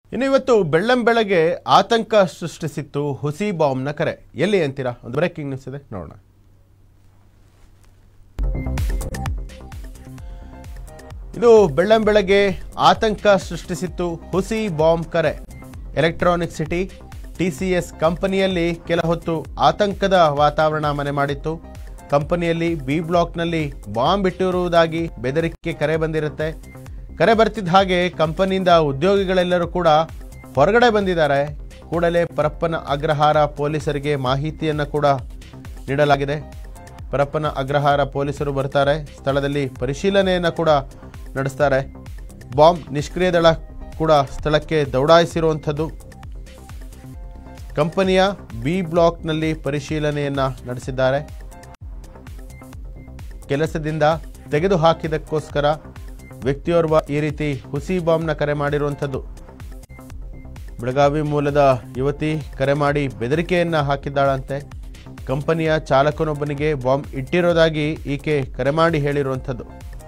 ಇನ್ನು ಇವತ್ತು ಬೆಳ್ಳಂಬೆಳಗ್ಗೆ ಆತಂಕ ಸೃಷ್ಟಿಸಿತ್ತು ಹುಸಿ ಬಾಂಬ್ನ ಕರೆ ಎಲ್ಲಿ ಅಂತೀರಾ ಒಂದು ಬ್ರೇಕಿಂಗ್ ನ್ಯೂಸ್ ಇದೆ ನೋಡೋಣ ಇದು ಬೆಳ್ಳಂಬೆಳಗ್ಗೆ ಆತಂಕ ಸೃಷ್ಟಿಸಿತ್ತು ಹುಸಿ ಬಾಂಬ್ ಕರೆ ಎಲೆಕ್ಟ್ರಾನಿಕ್ ಸಿಟಿ ಟಿಸಿಎಸ್ ಕಂಪನಿಯಲ್ಲಿ ಕೆಲ ಹೊತ್ತು ಆತಂಕದ ವಾತಾವರಣ ಮನೆ ಮಾಡಿತ್ತು ಕಂಪನಿಯಲ್ಲಿ ಬಿ ಬ್ಲಾಕ್ನಲ್ಲಿ ಬಾಂಬ್ ಇಟ್ಟಿರುವುದಾಗಿ ಬೆದರಿಕೆ ಕರೆ ಬಂದಿರುತ್ತೆ ಕರೆ ಬರ್ತಿದ್ದ ಹಾಗೆ ಕಂಪನಿಯಿಂದ ಉದ್ಯೋಗಿಗಳೆಲ್ಲರೂ ಕೂಡ ಹೊರಗಡೆ ಬಂದಿದ್ದಾರೆ ಕೂಡಲೇ ಪರಪ್ಪನ ಅಗ್ರಹಾರ ಪೊಲೀಸರಿಗೆ ಮಾಹಿತಿಯನ್ನು ಕೂಡ ನೀಡಲಾಗಿದೆ ಪರಪ್ಪನ ಅಗ್ರಹಾರ ಪೊಲೀಸರು ಬರ್ತಾರೆ ಸ್ಥಳದಲ್ಲಿ ಪರಿಶೀಲನೆಯನ್ನು ಕೂಡ ನಡೆಸ್ತಾರೆ ಬಾಂಬ್ ನಿಷ್ಕ್ರಿಯ ದಳ ಕೂಡ ಸ್ಥಳಕ್ಕೆ ದೌಡಾಯಿಸಿರುವಂಥದ್ದು ಕಂಪನಿಯ ಬಿ ಬ್ಲಾಕ್ನಲ್ಲಿ ಪರಿಶೀಲನೆಯನ್ನ ನಡೆಸಿದ್ದಾರೆ ಕೆಲಸದಿಂದ ತೆಗೆದುಹಾಕಿದಕ್ಕೋಸ್ಕರ ವ್ಯಕ್ತಿಯೋರ್ವ ಈ ರೀತಿ ಹುಸಿ ಬಾಂಬ್ನ ಕರೆ ಮಾಡಿರುವಂಥದ್ದು ಬೆಳಗಾವಿ ಮೂಲದ ಯುವತಿ ಕರೆ ಮಾಡಿ ಬೆದರಿಕೆಯನ್ನ ಹಾಕಿದ್ದಾಳಂತೆ ಕಂಪನಿಯ ಚಾಲಕನೊಬ್ಬನಿಗೆ ಬಾಂಬ್ ಇಟ್ಟಿರೋದಾಗಿ ಈಕೆ ಕರೆ ಮಾಡಿ ಹೇಳಿರುವಂಥದ್ದು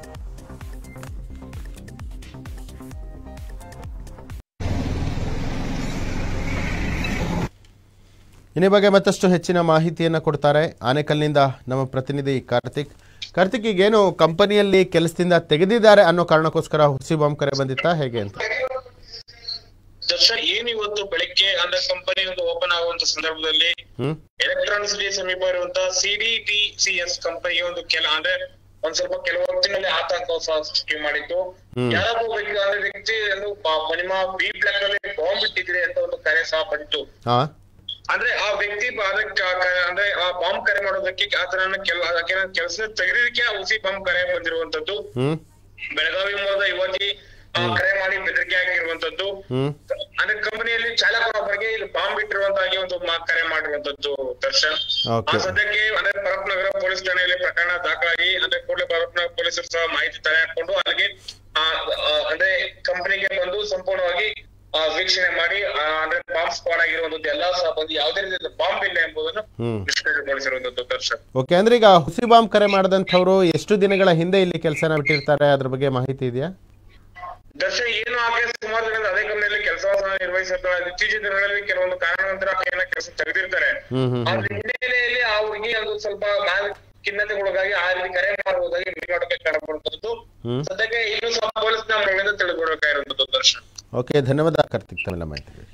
ಇನ್ನು ಈ ಬಗ್ಗೆ ಮತ್ತಷ್ಟು ಹೆಚ್ಚಿನ ಮಾಹಿತಿಯನ್ನು ಕೊಡ್ತಾರೆ ಆನೆಕಲ್ನಿಂದ ನಮ್ಮ ಪ್ರತಿನಿಧಿ ಕಾರ್ತಿಕ್ ಕಾರ್ತಿಕ್ ಈಗೇನು ಕಂಪನಿಯಲ್ಲಿ ಕೆಲಸದಿಂದ ತೆಗೆದಿದ್ದಾರೆ ಅನ್ನೋ ಕಾರಣಕ್ಕೋಸ್ಕರ ಹುಸಿ ಬಾಂಬ್ ಕರೆ ಬಂದಿತ್ತಾ ಹೇಗೆ ಅಂತ ದರ್ಶನ್ ಏನ್ ಇವತ್ತು ಬೆಳಿಗ್ಗೆ ಅಂದ್ರೆ ಕಂಪನಿ ಒಂದು ಓಪನ್ ಆಗುವಂತ ಸಂದರ್ಭದಲ್ಲಿ ಹ್ಮ್ ಎಲೆಕ್ಟ್ರಾನಿಕ್ಸ್ ಸಿಟಿ ಸಮೀಪ ಇರುವಂತ ಸಿಡಿಟಿಸಿಎಸ್ ಕಂಪನಿ ಒಂದು ಕೆಲ ಅಂದ್ರೆ ಒಂದ್ ಸ್ವಲ್ಪ ಕೆಲವು ಹೊತ್ತಿನಲ್ಲಿ ಆತಂಕ ಸಹ ಸೃಷ್ಟಿ ಮಾಡಿತ್ತು ಹ್ಮ್. ಯಾರೊಬ್ಬ ವ್ಯಕ್ತಿ ಅಂದ್ರೆ ವ್ಯಕ್ತಿ ಒಂದು ಬ- ನಿಮ್ಮ ಬಿ ಬ್ಲಾಕ್ ನಲ್ಲಿ ಬಾಂಬ್ ಇಟ್ಟಿದ್ರೆ ಅಂತ ಒಂದು ಕರೆ ಸಹ ಬಂತು ಹಾ ಅಂದ್ರೆ ಆ ವ್ಯಕ್ತಿ ಬ- ಅದಕ್ಕೆ ಆ ಕ- ಅಂದ್ರೆ ಆ ಬಾಂಬ್ ಕರೆ ಮಾಡೋದಕ್ಕೆ ಆತನ ಕೆಲ ಕೆಲಸ ತೆಗೆದಿದ್ದಕ್ಕೆ ಆ ಹುಸಿ ಬಾಂಬ್ ಕರೆ ಬಂದಿರುವಂತದ್ದು ಹ್ಮ್ ಬೆಳಗಾವಿ ಮೂಲದ ಯುವತಿ ಆ, ಕರೆ ಮಾಡಿ ಬೆದರಿಕೆ ಆಗಿರುವಂತದ್ದು ಹ್ಮ್ ಅಂದ್ರೆ ಕಂಪನಿಯಲ್ಲಿ ಚಾಲಕರೊಬ್ಬರಿಗೆ ಇಲ್ಲಿ ಬಾಂಬ್ ಇಟ್ಟಿರುವಂತಾಗಿ ಒಂದು ಮಾ- ಕರೆ ಮಾಡಿರುವಂತದ್ದು ದರ್ಶನ್ Okay. ಆ ಸದ್ಯಕ್ಕೆ ಅಂದ್ರೆ ಪರಪ್ನಗರ ಪೊಲೀಸ್ ಠಾಣೆಯಲ್ಲಿ ಪ್ರಕರಣ ದಾಖಲಾಗಿ ಅಂದ್ರೆ ಕೂಡಲೇ ಪರಪ್ನಗರ ಪೊಲೀಸರು ಸಹ ಮಾಹಿತಿ ತಡೆ ಹಾಕೊಂಡು ಅಲ್ಲಿಗೆ ಆ, ಆ, ಅಂದ್ರೆ ಕಂಪನಿಗೆ ಬಂದು ಸಂಪೂರ್ಣವಾಗಿ ಆ, ವೀಕ್ಷಣೆ ಮಾಡಿ ಆ, ಅಂದ್ರೆ ಬಾಂಬ್ ಸ್ಕ್ವಾಡ್ ಆಗಿರುವಂತದ್ದು ಎಲ್ಲಾ ಸಹ ಬಂದು ಯಾವುದೇ ರೀತಿಯ ಬಾಂಬ್ ಇಲ್ಲ ಎಂಬುದನ್ನು ಹ್ಮ್ ನಿಷ್ಕ್ರಿಯಗೊಳಿಸಿರುವಂತದ್ದು ದರ್ಶನ್ ಓಕೆ ಅಂದ್ರೆ ಈಗ ಹುಸಿ ಬಾಂಬ್ ಕರೆ ಮಾಡಿದಂಥವ್ರು ಎಷ್ಟು ದಿನಗಳ ಹಿಂದೆ ಇಲ್ಲಿ ಕೆಲಸನ ಬಿಟ್ಟಿರ್ತಾರೆ ಅದ್ರ ಬಗ್ಗೆ ಮಾಹಿತಿ ಇದೆಯಾ ದರ್ಶನ್ ಏನು ಆಕೆ ಸುಮಾರು ದಿನದ ಅದೇ ಕಂಪನಿಯಲ್ಲಿ ಕೆಲಸ ನಿರ್ವಹಿಸಿರ್ತಾಳೆ ಇತ್ತೀಚಿನ ದಿನಗಳಲ್ಲಿ ಕೆಲವೊಂದು ಕಾರಣಾಂತರ ಆಕೆಯನ್ನ ಕೆಲಸ ತೆಗೆದಿರ್ತಾರೆ ಹ್ಮ್ ಹ್ಮ್ ಅದ್ರ ಹಿನ್ನೆಲೆಯಲ್ಲಿ ಆ ಹುಡುಗಿ ಒಂದು ಸ್ವಲ್ಪ ಮ್ಯಾಲ್ ಖಿನ್ನತೆಗೊಳಗಾಗಿ ಆ ರೀತಿ ಕರೆ ಮಾಡುವುದಾಗಿ ಮೀನುಗಾರಿಕೆ ಕಂಡುಬರುವಂತದ್ದು ಹ್ಮ್ ಸದ್ಯಕ್ಕೆ ಇನ್ನೂ ಸಹ ಪೊಲೀಸ್ ನಮ್ಮಗಳಿಂದ ತಿಳಿದುಕೊಡಬೇಕಾಗಿರುವಂತದ್ದು ದರ್ಶನ್ ಓಕೆ ಧನ್ಯವಾದ ಕಾರ್ತಿಕ್ ತಮ್ಮೆಲ್ಲ ಮಾಹಿತಿಗೆ